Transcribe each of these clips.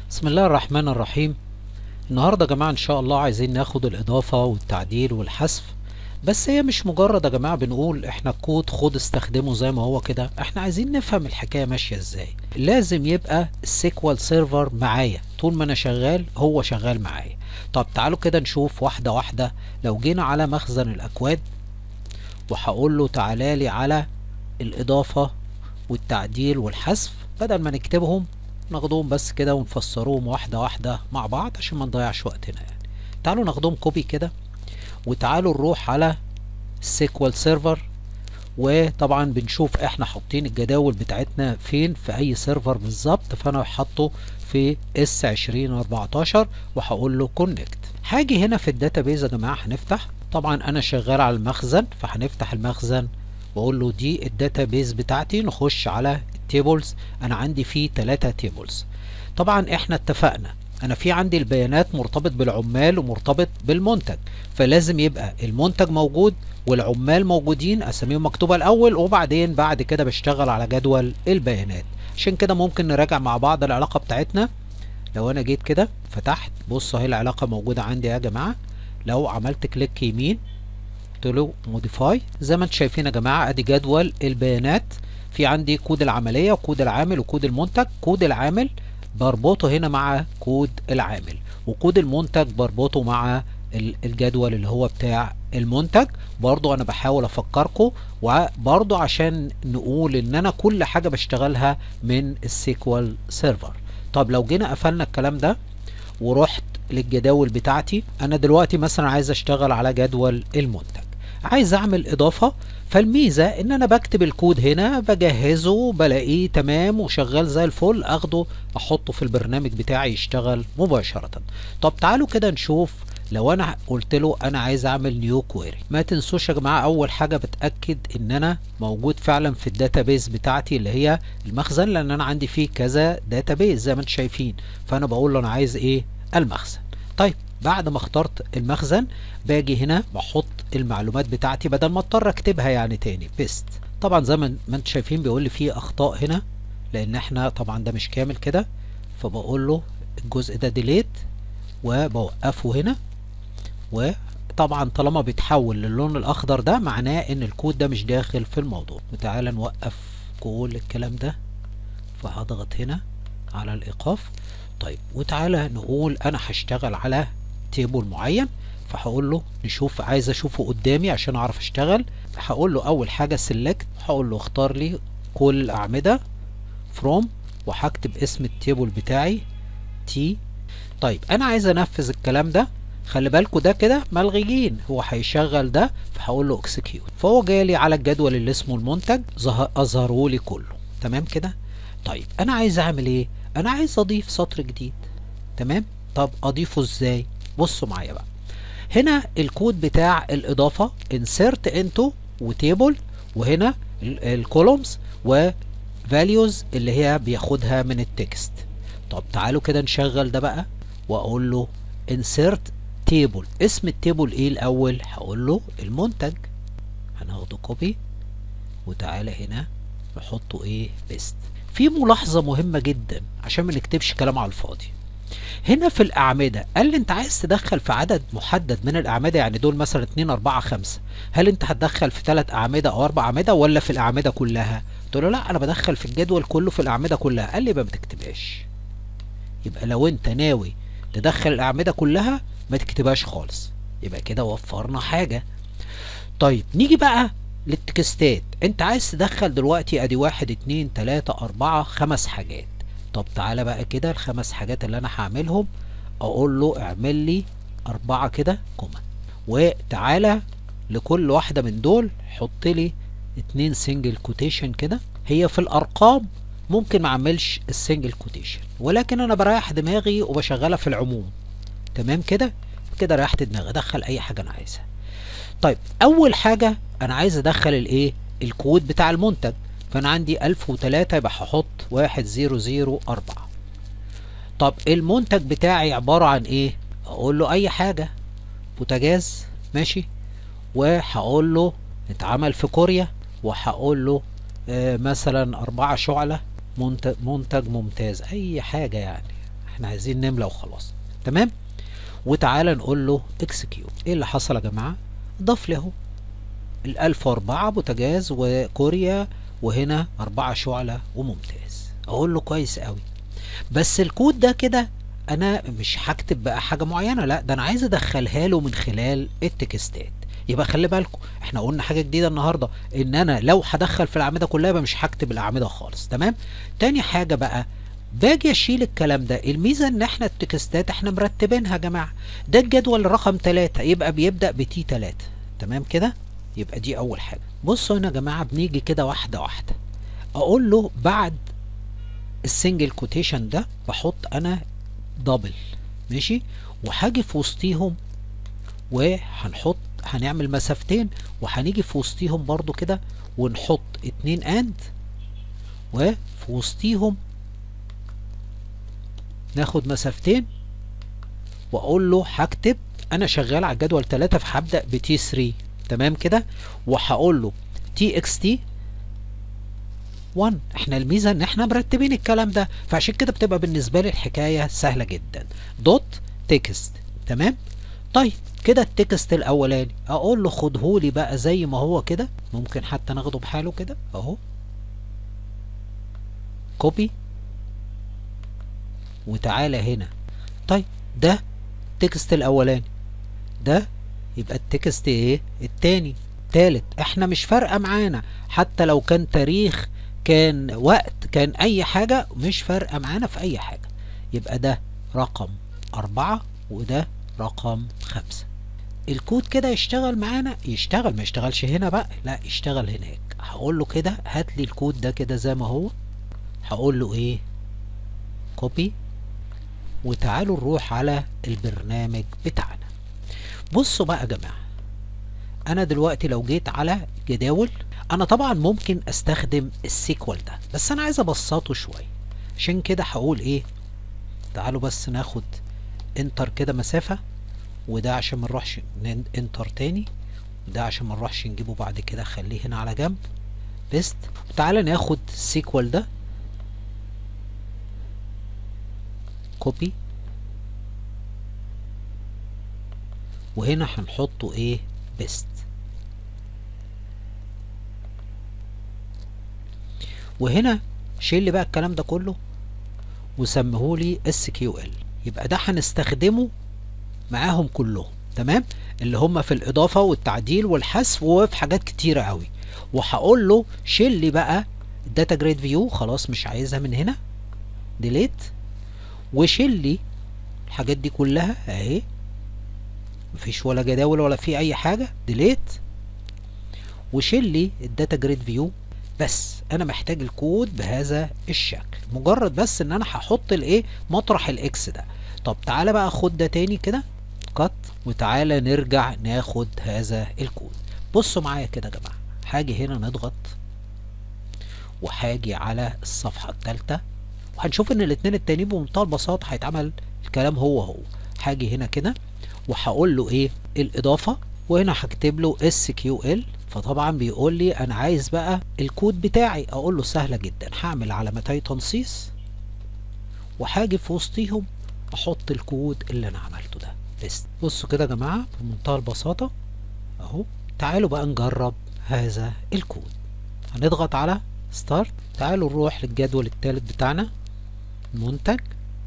بسم الله الرحمن الرحيم النهاردة يا جماعة ان شاء الله عايزين ناخد الاضافة والتعديل والحذف بس هي مش مجرد يا جماعة بنقول احنا الكود خد استخدمه زي ما هو كده احنا عايزين نفهم الحكاية ماشية ازاي لازم يبقى السيكوال سيرفر معايا طول ما انا شغال هو شغال معايا طب تعالوا كده نشوف واحدة واحدة لو جينا على مخزن الاكواد وهقول له تعالى لي على الاضافة والتعديل والحذف بدل ما نكتبهم ناخدهم بس كده ونفسروهم واحدة واحدة مع بعض عشان ما نضيعش وقتنا يعني تعالوا ناخدهم كوبي كده وتعالوا نروح على السيكوال سيرفر وطبعا بنشوف احنا حاطين الجداول بتاعتنا فين في اي سيرفر بالظبط فانا حاطه في اس 2014 وهقول له كونكت هاجي هنا في الداتابيز يا جماعه هنفتح طبعا انا شغال على المخزن فهنفتح المخزن واقول له دي الداتابيز بتاعتي نخش على التيبلز انا عندي فيه 3 تيبلز طبعا احنا اتفقنا انا في عندي البيانات مرتبط بالعمال ومرتبط بالمنتج فلازم يبقى المنتج موجود والعمال موجودين اساميهم مكتوبه الاول وبعدين بعد كده بشتغل على جدول البيانات عشان كده ممكن نراجع مع بعض العلاقه بتاعتنا لو انا جيت كده فتحت بصوا اهي العلاقه موجوده عندي يا جماعه لو عملت كليك يمين قلت له موديفاي زي ما انتم شايفين يا جماعه ادي جدول البيانات في عندي كود العمليه وكود العامل وكود المنتج كود العامل بربطه هنا مع كود العامل وكود المنتج بربطه مع الجدول اللي هو بتاع المنتج برضو انا بحاول افكركم وبرضو عشان نقول ان انا كل حاجة بشتغلها من السيكوال سيرفر طب لو جينا قفلنا الكلام ده ورحت للجداول بتاعتي انا دلوقتي مثلا عايز اشتغل على جدول المنتج عايز اعمل اضافة فالميزة ان انا بكتب الكود هنا بجهزه بلاقيه تمام وشغال زي الفل اخده احطه في البرنامج بتاعي يشتغل مباشرة طب تعالوا كده نشوف لو انا قلت له انا عايز اعمل نيو كويري ما تنسوش يا جماعه اول حاجه بتاكد ان انا موجود فعلا في الداتابيز بتاعتي اللي هي المخزن لان انا عندي فيه كذا داتابيز زي ما انتم شايفين فانا بقول له انا عايز ايه المخزن طيب بعد ما اخترت المخزن باجي هنا بحط المعلومات بتاعتي بدل ما اضطر اكتبها يعني تاني بيست طبعا زي ما انتم شايفين بيقول لي فيه اخطاء هنا لان احنا طبعا ده مش كامل كده فبقول له الجزء ده ديليت وبوقفه هنا وطبعا طالما بيتحول للون الاخضر ده معناه ان الكود ده مش داخل في الموضوع وتعالى نوقف كل الكلام ده فهضغط هنا على الايقاف طيب وتعالى نقول انا هشتغل على تيبل معين فهقول له نشوف عايز اشوفه قدامي عشان اعرف اشتغل هقول له اول حاجه سيلكت هقول له اختار لي كل الاعمده فروم وهكتب اسم التيبل بتاعي تي طيب انا عايز انفذ الكلام ده خلي بالكوا ده كده ملغيين هو هيشغل ده فهقول له اكسكيوت فهو جالي على الجدول اللي اسمه المنتج اظهره لي كله تمام كده طيب انا عايز اعمل ايه انا عايز اضيف سطر جديد تمام طب اضيفه ازاي بصوا معايا بقى هنا الكود بتاع الاضافه insert into وتيبل وهنا الكولومز وفاليوز اللي هي بياخدها من التكست طب تعالوا كده نشغل ده بقى واقول له insert تيبل اسم التيبل ايه الاول هقول له المنتج هناخده كوبي وتعالى هنا نحطه ايه بيست في ملاحظة مهمة جدا عشان ما نكتبش كلام على الفاضي هنا في الأعمدة قال لي أنت عايز تدخل في عدد محدد من الأعمدة يعني دول مثلا 2 4 5 هل أنت هتدخل في 3 أعمدة أو 4 أعمدة ولا في الأعمدة كلها؟ قلت له لا أنا بدخل في الجدول كله في الأعمدة كلها قال لي يبقى ما تكتبهاش يبقى لو أنت ناوي تدخل الأعمدة كلها ما تكتبهاش خالص يبقى كده وفرنا حاجة طيب نيجي بقى للتكستات انت عايز تدخل دلوقتي ادي واحد اتنين تلاتة اربعة خمس حاجات طب تعالى بقى كده الخمس حاجات اللي انا هعملهم اقول له اعمل لي اربعة كده كوما وتعالى لكل واحدة من دول حط لي اتنين سنجل كوتيشن كده هي في الارقام ممكن ما اعملش السنجل كوتيشن ولكن انا بريح دماغي وبشغلها في العموم تمام كده كده ريحت دماغي ادخل اي حاجه انا عايزها طيب اول حاجه انا عايز ادخل الايه الكود بتاع المنتج فانا عندي 1003 يبقى هحط 1004 طب المنتج بتاعي عباره عن ايه اقول له اي حاجه بوتاجاز ماشي وهقول له اتعمل في كوريا وهقول له آه مثلا أربعة شعلة منتج, منتج ممتاز أي حاجة يعني احنا عايزين نملى وخلاص تمام وتعالى نقول له اكسكيوت ايه اللي حصل يا جماعه ضاف لي اهو ال 1004 بوتاجاز وكوريا وهنا أربعة شعلة وممتاز أقول له كويس قوي بس الكود ده كده أنا مش هكتب بقى حاجة معينة لا ده أنا عايز أدخلها له من خلال التكستات يبقى خلي بالكم احنا قلنا حاجة جديدة النهاردة ان انا لو هدخل في الاعمدة كلها يبقى مش هكتب الاعمدة خالص تمام تاني حاجة بقى باجي اشيل الكلام ده الميزة ان احنا التكستات احنا مرتبينها يا جماعة ده الجدول رقم 3 يبقى بيبدأ بتي 3 تمام كده يبقى دي اول حاجة بصوا هنا يا جماعة بنيجي كده واحدة واحدة اقول له بعد السنجل كوتيشن ده بحط انا دبل ماشي وهاجي في وسطيهم وهنحط هنعمل مسافتين وهنيجي في وسطيهم برضو كده ونحط اتنين اند وفي وسطيهم ناخد مسافتين واقول له هكتب انا شغال على الجدول 3 فهبدا بتي 3 تمام كده وهقول له تي اكس تي 1 احنا الميزه ان احنا مرتبين الكلام ده فعشان كده بتبقى بالنسبه لي الحكايه سهله جدا دوت تكست تمام طيب كده التكست الاولاني اقول له خدهولي بقى زي ما هو كده ممكن حتى ناخده بحاله كده اهو كوبي وتعالى هنا طيب ده التكست الاولاني ده يبقى التكست ايه التاني تالت احنا مش فارقه معانا حتى لو كان تاريخ كان وقت كان اي حاجه مش فارقه معانا في اي حاجه يبقى ده رقم أربعة وده رقم خمسة الكود كده يشتغل معانا يشتغل ما يشتغلش هنا بقى لا يشتغل هناك هقول له كده هات لي الكود ده كده زي ما هو هقول له ايه كوبي وتعالوا نروح على البرنامج بتاعنا بصوا بقى يا جماعه انا دلوقتي لو جيت على جداول انا طبعا ممكن استخدم السيكوال ده بس انا عايز ابسطه شويه عشان كده هقول ايه تعالوا بس ناخد انتر كده مسافه وده عشان ما نروحش انتر تاني وده عشان ما نروحش نجيبه بعد كده خليه هنا على جنب بيست وتعالى ناخد السيكوال ده كوبي وهنا هنحطه ايه بيست وهنا شيل لي بقى الكلام ده كله وسمهولي اس كيو ال يبقى ده هنستخدمه معاهم كلهم تمام اللي هم في الاضافه والتعديل والحذف وفي حاجات كتيره قوي وهقول له شيل لي بقى الداتا جريد فيو خلاص مش عايزها من هنا ديليت وشيل لي الحاجات دي كلها اهي مفيش ولا جداول ولا في اي حاجه ديليت وشيل لي الداتا جريد فيو بس انا محتاج الكود بهذا الشكل مجرد بس ان انا هحط الايه مطرح الاكس ده طب تعالى بقى خد ده تاني كده كات وتعالى نرجع ناخد هذا الكود بصوا معايا كده يا جماعه هاجي هنا نضغط وهاجي على الصفحه الثالثه وهنشوف ان الاثنين التانيين بمنتهى البساطه هيتعمل الكلام هو هو هاجي هنا كده وهقول له ايه الاضافه وهنا هكتب له اس كيو ال فطبعا بيقول لي انا عايز بقى الكود بتاعي اقول له سهله جدا هعمل علامتي تنصيص وهاجي في وسطيهم احط الكود اللي انا عملته ده بس بصوا كده يا جماعه بمنتهى البساطه اهو تعالوا بقى نجرب هذا الكود هنضغط على ستارت تعالوا نروح للجدول الثالث بتاعنا المنتج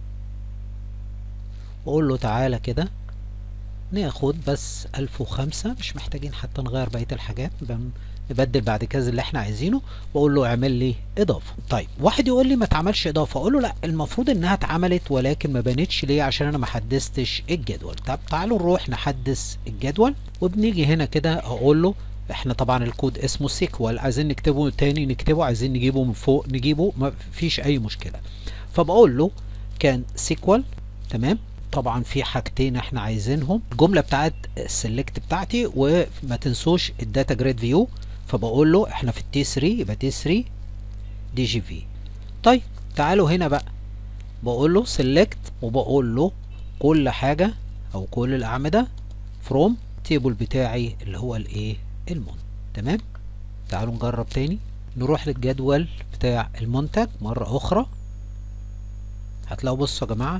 واقول له تعالى كده ناخد بس 1005 مش محتاجين حتى نغير بقيه الحاجات نبدل بعد كده اللي احنا عايزينه واقول له اعمل لي اضافه طيب واحد يقول لي ما اتعملش اضافه اقول له لا المفروض انها اتعملت ولكن ما بانتش ليه عشان انا ما حدثتش الجدول طب تعالوا نروح نحدث الجدول وبنيجي هنا كده اقول له احنا طبعا الكود اسمه سيكوال عايزين نكتبه تاني نكتبه عايزين نجيبه من فوق نجيبه ما فيش اي مشكله فبقول له كان سيكوال تمام طبعا في حاجتين احنا عايزينهم الجمله بتاعت السلكت بتاعتي وما تنسوش الداتا جريد فيو فبقول له احنا في التي 3 يبقى تي 3 دي جي في طيب تعالوا هنا بقى بقول له سيلكت وبقول له كل حاجه او كل الاعمده فروم تيبل بتاعي اللي هو الايه المون تمام تعالوا نجرب تاني نروح للجدول بتاع المنتج مره اخرى هتلاقوا بصوا يا جماعه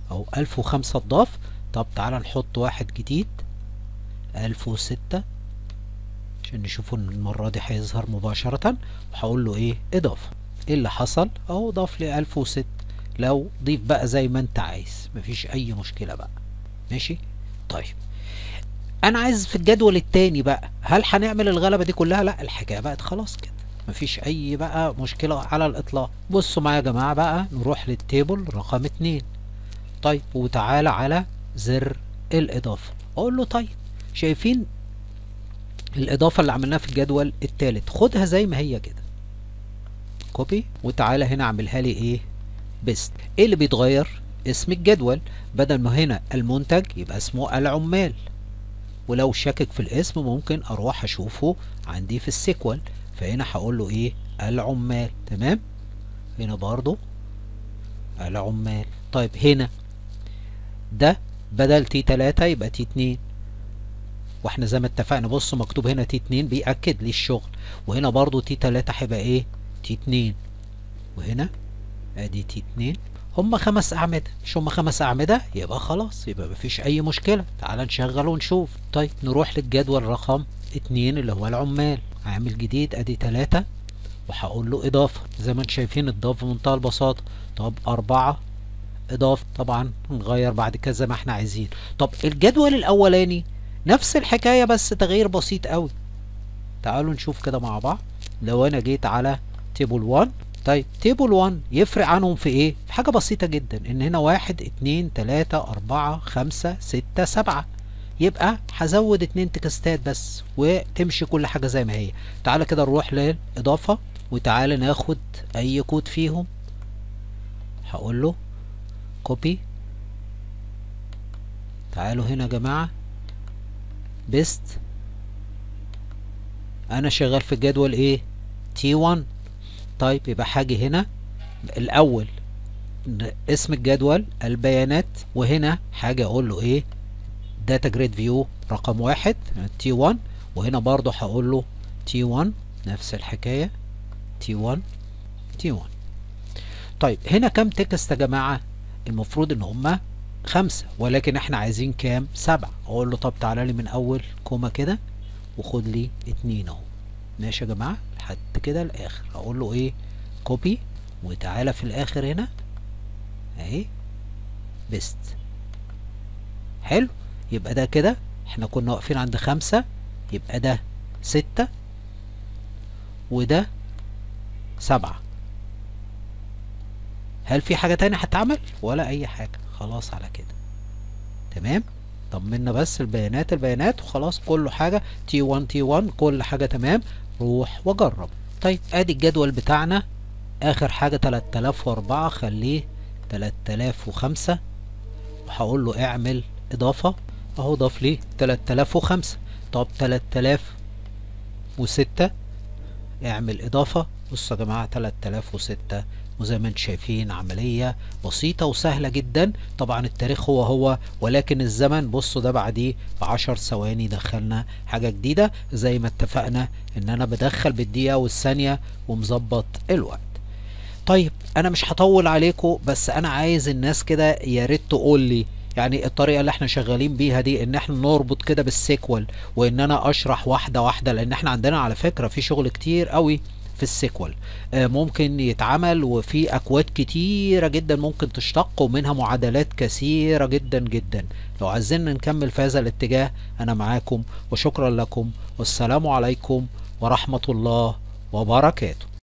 اهو الف وخمسة اتضاف طب تعالى نحط واحد جديد الف وستة عشان نشوفه ان المرة دي هيظهر مباشرة وهقول له ايه اضافة ايه اللي حصل اهو ضاف لي الف وست لو ضيف بقى زي ما انت عايز مفيش اي مشكلة بقى ماشي طيب انا عايز في الجدول التاني بقى هل هنعمل الغلبة دي كلها لا الحكاية بقت خلاص كده مفيش اي بقى مشكلة على الاطلاق بصوا معايا يا جماعة بقى نروح للتيبل رقم اتنين طيب وتعالى على زر الاضافة اقول له طيب شايفين الاضافة اللي عملناها في الجدول التالت خدها زي ما هي كده كوبي وتعالى هنا اعملها لي ايه بيست ايه اللي بيتغير اسم الجدول بدل ما هنا المنتج يبقى اسمه العمال ولو شاكك في الاسم ممكن اروح اشوفه عندي في السيكوال فهنا هقول له ايه العمال تمام هنا برضو العمال طيب هنا ده بدل تي 3 يبقى تي 2 واحنا زي ما اتفقنا بص مكتوب هنا تي 2 بيأكد لي الشغل وهنا برضو تي 3 هيبقى ايه تي 2 وهنا ادي تي 2 هم خمس اعمده مش هم خمس اعمده يبقى خلاص يبقى مفيش اي مشكله تعال نشغل ونشوف طيب نروح للجدول رقم 2 اللي هو العمال هعمل جديد ادي 3 وهقول له اضافه زي ما انتم شايفين اتضاف بمنتهى البساطه طب أربعة اضافه طبعا نغير بعد كده زي ما احنا عايزين طب الجدول الاولاني نفس الحكايه بس تغيير بسيط قوي تعالوا نشوف كده مع بعض لو انا جيت على تيبل 1 طيب تيبل 1 يفرق عنهم في ايه في حاجه بسيطه جدا ان هنا واحد اتنين تلاتة اربعة خمسة ستة سبعة يبقى هزود اتنين تكستات بس وتمشي كل حاجه زي ما هي تعالى كده نروح للاضافه وتعالى ناخد اي كود فيهم هقول له كوبي تعالوا هنا يا جماعه بيست انا شغال في الجدول ايه تي 1 طيب يبقى حاجة هنا الاول اسم الجدول البيانات وهنا حاجة اقول له ايه داتا جريد فيو رقم واحد تي 1 وهنا برضو هقول له تي 1 نفس الحكاية تي 1 تي 1 طيب هنا كام تكست يا جماعة المفروض ان هما خمسة ولكن احنا عايزين كام سبعة اقول له طب تعالى لي من اول كوما كده وخد لي اتنين اهو ماشي يا جماعة لحد كده الاخر هقول له ايه كوبي وتعالى في الاخر هنا اهي بيست حلو يبقى ده كده احنا كنا واقفين عند خمسة يبقى ده ستة وده سبعة هل في حاجة تانية هتعمل ولا اي حاجة خلاص على كده تمام طمنا بس البيانات البيانات وخلاص كله حاجة تي 1 تي 1 كل حاجة تمام روح وجرب طيب ادي الجدول بتاعنا اخر حاجة 3004 خليه 3005 وهقول له اعمل اضافة اهو ضاف لي 3005 طب 3006 اعمل اضافة بصوا يا جماعة 3006 وزي ما انتم شايفين عملية بسيطة وسهلة جدا طبعا التاريخ هو هو ولكن الزمن بصوا ده بعديه بعشر ثواني دخلنا حاجة جديدة زي ما اتفقنا ان انا بدخل بالدقيقة والثانية ومظبط الوقت طيب انا مش هطول عليكم بس انا عايز الناس كده يا ريت تقول لي يعني الطريقه اللي احنا شغالين بيها دي ان احنا نربط كده بالسيكوال وان انا اشرح واحده واحده لان احنا عندنا على فكره في شغل كتير قوي في السيكوال آه ممكن يتعمل وفي اكواد كتيره جدا ممكن تشتق ومنها معادلات كثيره جدا جدا لو عايزين نكمل في هذا الاتجاه انا معاكم وشكرا لكم والسلام عليكم ورحمه الله وبركاته